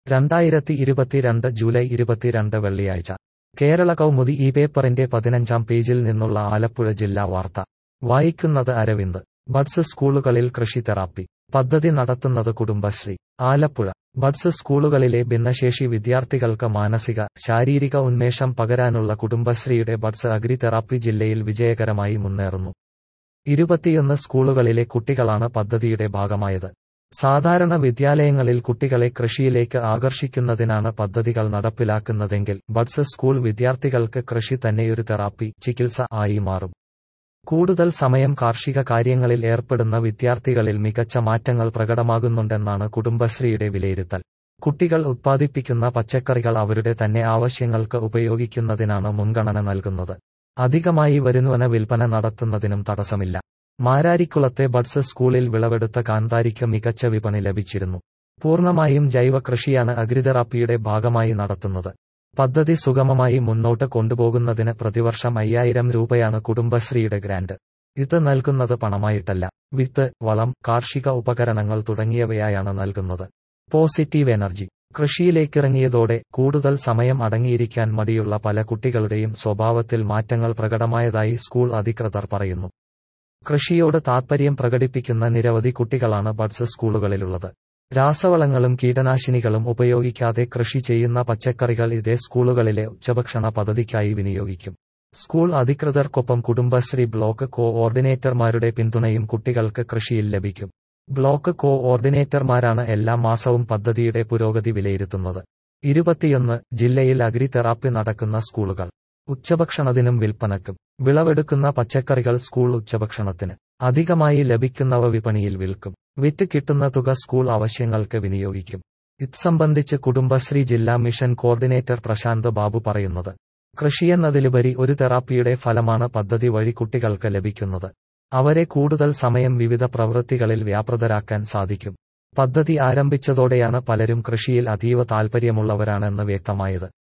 രണ്ടായിരത്തി ഇരുപത്തിരണ്ട് ജൂലൈ ഇരുപത്തിരണ്ട് വെള്ളിയാഴ്ച കേരള കൗമുദി ഈ പേപ്പറിന്റെ പതിനഞ്ചാം പേജിൽ നിന്നുള്ള ആലപ്പുഴ ജില്ലാ വാർത്ത വായിക്കുന്നത് അരവിന്ദ് ബഡ്സ് സ്കൂളുകളിൽ കൃഷി തെറാപ്പി പദ്ധതി നടത്തുന്നത് കുടുംബശ്രീ ആലപ്പുഴ ബഡ്സ് സ്കൂളുകളിലെ ഭിന്നശേഷി വിദ്യാർത്ഥികൾക്ക് മാനസിക ശാരീരിക ഉന്മേഷം പകരാനുള്ള കുടുംബശ്രീയുടെ ബഡ്സ് അഗ്രി തെറാപ്പി ജില്ലയിൽ വിജയകരമായി മുന്നേറുന്നു ഇരുപത്തിയൊന്ന് സ്കൂളുകളിലെ കുട്ടികളാണ് പദ്ധതിയുടെ ഭാഗമായത് സാധാരണ വിദ്യാലയങ്ങളിൽ കുട്ടികളെ കൃഷിയിലേക്ക് ആകർഷിക്കുന്നതിനാണ് പദ്ധതികൾ നടപ്പിലാക്കുന്നതെങ്കിൽ ബഡ്സ് സ്കൂൾ വിദ്യാർത്ഥികൾക്ക് കൃഷി തന്നെയൊരു തെറാപ്പി ചികിത്സ ആയി മാറും കൂടുതൽ സമയം കാർഷിക കാര്യങ്ങളിൽ ഏർപ്പെടുന്ന വിദ്യാർത്ഥികളിൽ മികച്ച മാറ്റങ്ങൾ പ്രകടമാകുന്നുണ്ടെന്നാണ് കുടുംബശ്രീയുടെ വിലയിരുത്തൽ കുട്ടികൾ ഉത്പാദിപ്പിക്കുന്ന പച്ചക്കറികൾ അവരുടെ തന്നെ ആവശ്യങ്ങൾക്ക് ഉപയോഗിക്കുന്നതിനാണ് മുൻഗണന നൽകുന്നത് അധികമായി വരുന്നുവന വിൽപ്പന നടത്തുന്നതിനും തടസ്സമില്ല മാരാരിക്കുളത്തെ ബഡ്സ് സ്കൂളിൽ വിളവെടുത്ത കാന്താരിക്ക് മികച്ച വിപണി ലഭിച്ചിരുന്നു പൂർണ്ണമായും ജൈവ കൃഷിയാണ് അഗ്രിതെറാപ്പിയുടെ ഭാഗമായി നടത്തുന്നത് പദ്ധതി സുഗമമായി മുന്നോട്ട് കൊണ്ടുപോകുന്നതിന് പ്രതിവർഷം അയ്യായിരം രൂപയാണ് കുടുംബശ്രീയുടെ ഗ്രാന്റ് ഇത് നൽകുന്നത് പണമായിട്ടല്ല വിത്ത് വളം കാർഷിക ഉപകരണങ്ങൾ തുടങ്ങിയവയായാണ് നൽകുന്നത് പോസിറ്റീവ് എനർജി കൃഷിയിലേക്കിറങ്ങിയതോടെ കൂടുതൽ സമയം അടങ്ങിയിരിക്കാൻ മടിയുള്ള പല കുട്ടികളുടെയും സ്വഭാവത്തിൽ മാറ്റങ്ങൾ പ്രകടമായതായി സ്കൂൾ അധികൃതർ പറയുന്നു കൃഷിയോട് താൽപര്യം പ്രകടിപ്പിക്കുന്ന നിരവധി കുട്ടികളാണ് ബഡ്സ് സ്കൂളുകളിലുള്ളത് രാസവളങ്ങളും കീടനാശിനികളും ഉപയോഗിക്കാതെ കൃഷി ചെയ്യുന്ന പച്ചക്കറികൾ ഇതേ സ്കൂളുകളിലെ ഉച്ചഭക്ഷണ പദ്ധതിക്കായി വിനിയോഗിക്കും സ്കൂൾ അധികൃതർക്കൊപ്പം കുടുംബശ്രീ ബ്ലോക്ക് കോഓർഡിനേറ്റർമാരുടെ പിന്തുണയും കുട്ടികൾക്ക് കൃഷിയിൽ ലഭിക്കും ബ്ലോക്ക് കോഓർഡിനേറ്റർമാരാണ് എല്ലാ മാസവും പദ്ധതിയുടെ പുരോഗതി വിലയിരുത്തുന്നത് ഇരുപത്തിയൊന്ന് ജില്ലയിൽ അഗ്രി തെറാപ്പി നടക്കുന്ന സ്കൂളുകൾ ഉച്ചഭക്ഷണത്തിനും വിൽപ്പനക്കും വിളവെടുക്കുന്ന പച്ചക്കറികൾ സ്കൂൾ ഉച്ചഭക്ഷണത്തിന് അധികമായി ലഭിക്കുന്നവ വിപണിയിൽ വിൽക്കും വിറ്റ് കിട്ടുന്ന തുക സ്കൂൾ ആവശ്യങ്ങൾക്ക് വിനിയോഗിക്കും ഇത് സംബന്ധിച്ച് കുടുംബശ്രീ ജില്ലാ മിഷൻ കോർഡിനേറ്റർ പ്രശാന്ത് ബാബു പറയുന്നത് കൃഷിയെന്നതിലുപരി ഒരു തെറാപ്പിയുടെ ഫലമാണ് പദ്ധതി വഴി കുട്ടികൾക്ക് ലഭിക്കുന്നത് അവരെ കൂടുതൽ സമയം വിവിധ പ്രവൃത്തികളിൽ വ്യാപൃതരാക്കാൻ സാധിക്കും പദ്ധതി ആരംഭിച്ചതോടെയാണ് പലരും കൃഷിയിൽ അതീവ താൽപര്യമുള്ളവരാണെന്ന് വ്യക്തമായത്